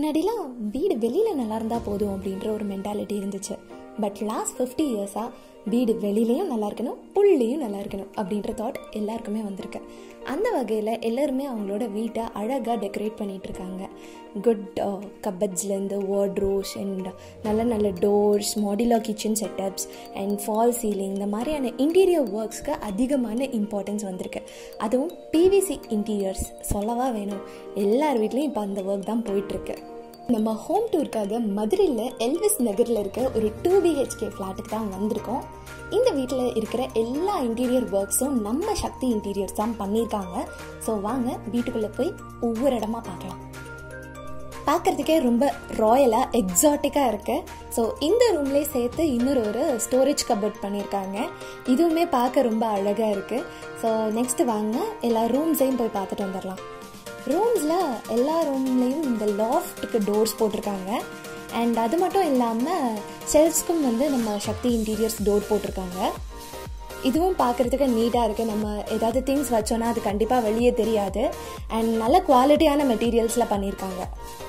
முன்னாடிலாம் வீடு வெளியில் நல்லா இருந்தால் போதும் அப்படின்ற ஒரு மென்டாலிட்டி இருந்துச்சு பட் லாஸ்ட் ஃபிஃப்டி இயர்ஸாக வீடு வெளியிலையும் நல்லா இருக்கணும் உள்ளேயும் நல்லா இருக்கணும் அப்படின்ற தாட் எல்லாருக்குமே வந்திருக்கு அந்த வகையில் எல்லாருமே அவங்களோட வீட்டை அழகாக டெக்கரேட் பண்ணிட்டு இருக்காங்க குட் கப்பட்ஸ்லேருந்து வார்ட்ரோஸ் அண்ட் நல்ல நல்ல டோர்ஸ் மாடிலா kitchen setups and false ceiling இந்த மாதிரியான இன்டீரியர் ஒர்க்ஸ்க்கு அதிகமான இம்பார்ட்டன்ஸ் வந்திருக்கு அதுவும் பிவிசி இன்டீரியர்ஸ் சொல்லவா வேணும் எல்லார் வீட்லேயும் இப்போ அந்த ஒர்க் தான் போயிட்டுருக்கு நம்ம ஹோம் டூருக்காக மதுரையில் எல்விஸ் நகரில் இருக்க ஒரு டூ பிஹெச்கே ஃப்ளாட்டுக்கு தான் வந்திருக்கோம் இந்த வீட்டில் இருக்கிற எல்லா இன்டீரியர் ஒர்க்ஸும் நம்ம சக்தி இன்டீரியர்ஸ் தான் பண்ணியிருக்காங்க ஸோ வாங்க வீட்டுக்குள்ளே போய் ஒவ்வொரு இடமா பார்க்கலாம் பார்க்குறதுக்கே ரொம்ப ராயலாக எக்ஸாட்டிக்காக இருக்கு ஸோ இந்த ரூம்லேயே சேர்த்து இன்னொரு ஒரு ஸ்டோரேஜ் கபோர்ட் பண்ணியிருக்காங்க இதுவுமே பார்க்க ரொம்ப அழகாக இருக்குது ஸோ நெக்ஸ்ட் வாங்க எல்லா ரூம்ஸையும் போய் பார்த்துட்டு வந்துடலாம் ரூம்ஸில் எல்லா ரூம்லேயும் இந்த லாஃப்ட்டுக்கு டோர்ஸ் போட்டிருக்காங்க அண்ட் அது மட்டும் இல்லாமல் செல்ஸ்க்கும் வந்து நம்ம சக்தி இன்டீரியர்ஸ் டோர் போட்டிருக்காங்க இதுவும் பார்க்குறதுக்கு நீட்டாக இருக்குது நம்ம ஏதாவது திங்ஸ் வச்சோன்னா அது கண்டிப்பாக வெளியே தெரியாது அண்ட் நல்ல குவாலிட்டியான மெட்டீரியல்ஸில் பண்ணியிருக்காங்க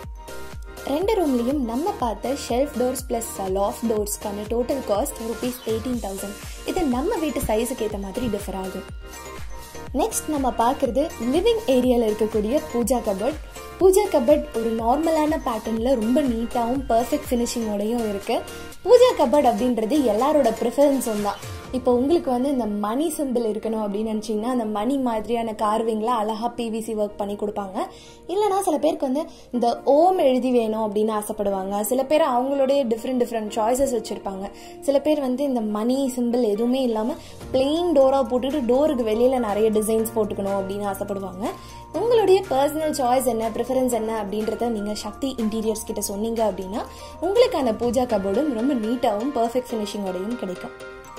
ரெண்டு ரூம்லேயும் நம்ம பார்த்த ஷெல்ஃப் டோர்ஸ் ப்ளஸ் லாஃப் டோர்ஸ்க்கான total cost rupees eighteen thousand இது நம்ம வீட்டு சைஸுக்கு ஏற்ற மாதிரி டிஃபர் ஆகும் நெக்ஸ்ட் நம்ம பார்க்குறது லிவிங் ஏரியாவில் இருக்கக்கூடிய பூஜா கபட் பூஜா கபட் ஒரு நார்மலான பேட்டர்னில் ரொம்ப நீட்டாகவும் பர்ஃபெக்ட் ஃபினிஷிங்கோடையும் இருக்குது பூஜா கபட் அப்படின்றது எல்லாரோட ப்ரிஃபரன்ஸும் தான் இப்போ உங்களுக்கு வந்து இந்த மணி சிம்பிள் இருக்கணும் அப்படின்னு நினச்சிங்கன்னா அந்த மணி மாதிரியான கார்விங்கில் அழகாக பிவிசி ஒர்க் பண்ணி கொடுப்பாங்க இல்லைனா சில பேருக்கு வந்து இந்த ஓம் எழுதி வேணும் அப்படின்னு ஆசைப்படுவாங்க சில பேர் அவங்களுடைய டிஃப்ரெண்ட் டிஃப்ரெண்ட் சாய்ஸஸ் வச்சுருப்பாங்க சில பேர் வந்து இந்த மணி சிம்பிள் எதுவுமே இல்லாமல் பிளெயின் டோராக போட்டுட்டு டோருக்கு வெளியில் நிறைய டிசைன்ஸ் போட்டுக்கணும் அப்படின்னு ஆசைப்படுவாங்க உங்களுடைய பர்சனல் சாய்ஸ் என்ன ப்ரிஃபரன்ஸ் என்ன அப்படின்றத நீங்கள் சக்தி இன்டீரியர்ஸ் கிட்ட சொன்னீங்க அப்படின்னா உங்களுக்கான பூஜா கபோர்டும் ரொம்ப நீட்டாகவும் பர்ஃபெக்ட் ஃபினிஷிங்கோடையும் கிடைக்கும்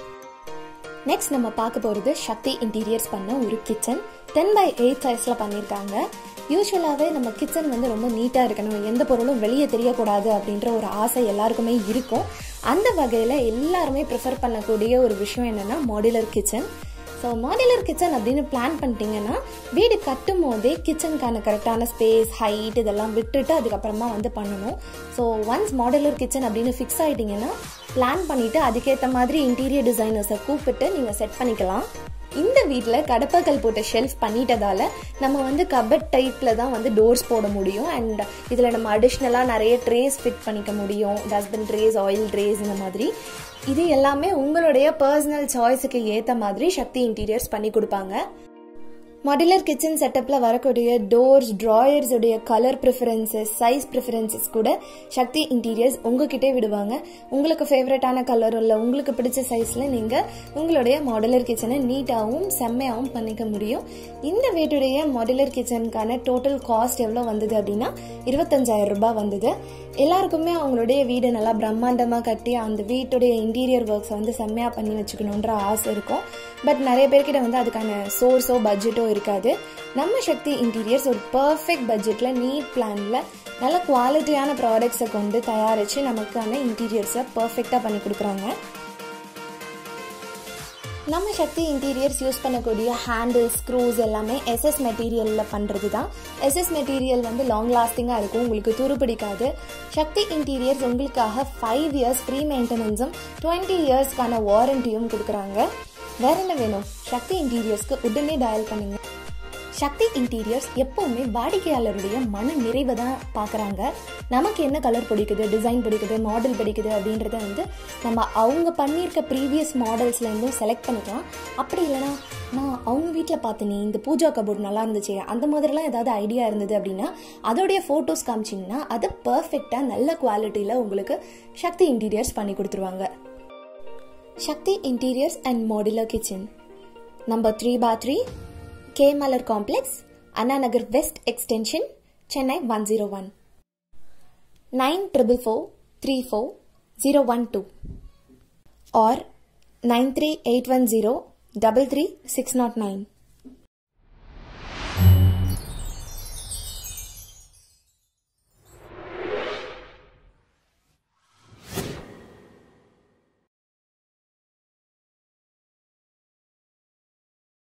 நெக்ஸ்ட் நம்ம பார்க்க போகிறது சக்தி இன்டீரியர்ஸ் பண்ண ஒரு கிச்சன் டென் பை எயிட் சைஸில் பண்ணியிருக்காங்க யூஸ்வலாகவே நம்ம கிச்சன் வந்து ரொம்ப நீட்டாக இருக்கணும் எந்த பொருளும் வெளியே தெரியக்கூடாது அப்படின்ற ஒரு ஆசை எல்லாருக்குமே இருக்கும் அந்த வகையில் எல்லாருமே ப்ரிஃபர் பண்ணக்கூடிய ஒரு விஷயம் என்னென்னா modular kitchen so modular kitchen அப்படின்னு பிளான் பண்ணிட்டீங்கன்னா வீடு கட்டும் போதே கிச்சனுக்கான கரெக்டான ஸ்பேஸ் ஹைட் இதெல்லாம் விட்டுட்டு அதுக்கப்புறமா வந்து பண்ணணும் ஸோ ஒன்ஸ் மாடுலர் கிச்சன் அப்படின்னு ஃபிக்ஸ் ஆகிட்டிங்கன்னா பிளான் பண்ணிவிட்டு அதுக்கேற்ற மாதிரி இன்டீரியர் டிசைனர்ஸை கூப்பிட்டு நீங்கள் செட் பண்ணிக்கலாம் இந்த வீட்டில் கடப்பாக்கல் போட்ட ஷெல்ஃப் பண்ணிட்டதால நம்ம வந்து கபட் டைப்பில் தான் வந்து டோர்ஸ் போட முடியும் அண்ட் இதில் நம்ம அடிஷ்னலாக நிறைய ட்ரேஸ் ஃபிட் பண்ணிக்க முடியும் டஸ்ட்பின் ட்ரேஸ் ஆயில் ட்ரேஸ் இந்த மாதிரி இது எல்லாமே உங்களுடைய பர்சனல் சாய்ஸுக்கு ஏற்ற மாதிரி சக்தி இன்டீரியர்ஸ் பண்ணி கொடுப்பாங்க மாடுலர் கிச்சன் செட்டப்பில் வரக்கூடிய டோர்ஸ் ட்ராயர்ஸ் உடைய கலர் ப்ரிஃபரன்சஸ் சைஸ் ப்ரிஃபரன்சஸ் கூட சக்தி இன்டீரியர்ஸ் உங்ககிட்டே விடுவாங்க உங்களுக்கு ஃபேவரட்டான கலர் இல்லை உங்களுக்கு பிடிச்ச சைஸில் நீங்கள் உங்களுடைய மாடுலர் கிச்சனை நீட்டாகவும் செம்மையாகவும் பண்ணிக்க முடியும் இந்த வீட்டுடைய மாடுலர் கிச்சனுக்கான டோட்டல் காஸ்ட் எவ்வளோ வந்தது அப்படின்னா இருபத்தஞ்சாயிரம் ரூபாய் வந்தது எல்லாருக்குமே அவங்களுடைய வீடு நல்லா பிரம்மாண்டமாக கட்டி அந்த வீட்டுடைய இன்டீரியர் ஒர்க்ஸை வந்து செம்மையாக பண்ணி வச்சுக்கணுன்ற ஆசை இருக்கும் பட் நிறைய பேர்கிட்ட வந்து அதுக்கான சோர்ஸோ பட்ஜெட்டோ இருக்காது நம்ம சக்தி இன்டீரியர்ஸ் ஒரு பர்ஃபெக்ட் பட்ஜெட்டில் நீட் பிளானில் நல்ல குவாலிட்டியான ப்ராடக்ட்ஸை கொண்டு தயாரித்து நமக்கான இன்டீரியர்ஸை பர்ஃபெக்டாக பண்ணி கொடுக்குறாங்க நம்ம சக்தி இன்டீரியர்ஸ் யூஸ் பண்ணக்கூடிய ஹேண்டில் ஸ்க்ரூஸ் எல்லாமே எஸ்எஸ் மெட்டீரியலில் பண்ணுறது தான் எஸ்எஸ் மெட்டீரியல் வந்து லாங் லாஸ்டிங்காக இருக்கும் உங்களுக்கு துரு பிடிக்காது சக்தி இன்டீரியர்ஸ் உங்களுக்காக ஃபைவ் இயர்ஸ் ஃப்ரீ மெயின்டெனன்ஸும் டுவெண்ட்டி இயர்ஸ்க்கான வாரண்டியும் கொடுக்குறாங்க வேற என்ன வேணும் சக்தி இன்டீரியர்ஸ்க்கு உடனே டயல் பண்ணுங்க சக்தி இன்டீரியர்ஸ் எப்பவுமே வாடிக்கையாளருடைய மன நிறைவை தான் பார்க்குறாங்க நமக்கு என்ன கலர் பிடிக்குது டிசைன் பிடிக்குது மாடல் பிடிக்குது அப்படின்றத வந்து நம்ம அவங்க பண்ணியிருக்க ப்ரீவியஸ் மாடல்ஸ்லேருந்தும் செலக்ட் பண்ணிக்கலாம் அப்படி இல்லைனா நான் அவங்க வீட்டில் பார்த்தேனே இந்த பூஜா கபோர்ட் நல்லா இருந்துச்சு அந்த மாதிரிலாம் ஏதாவது ஐடியா இருந்தது அப்படின்னா அதோடைய ஃபோட்டோஸ் காமிச்சிங்கன்னா அதை பர்ஃபெக்டாக நல்ல குவாலிட்டியில் உங்களுக்கு சக்தி இன்டீரியர்ஸ் பண்ணி கொடுத்துருவாங்க Sakthi interiors and modular kitchen number three பா three K Malar complex Anna Nagar west extension Chennai one zero one nine triple four three four zero one two or nine three eight one zero double three six nought nine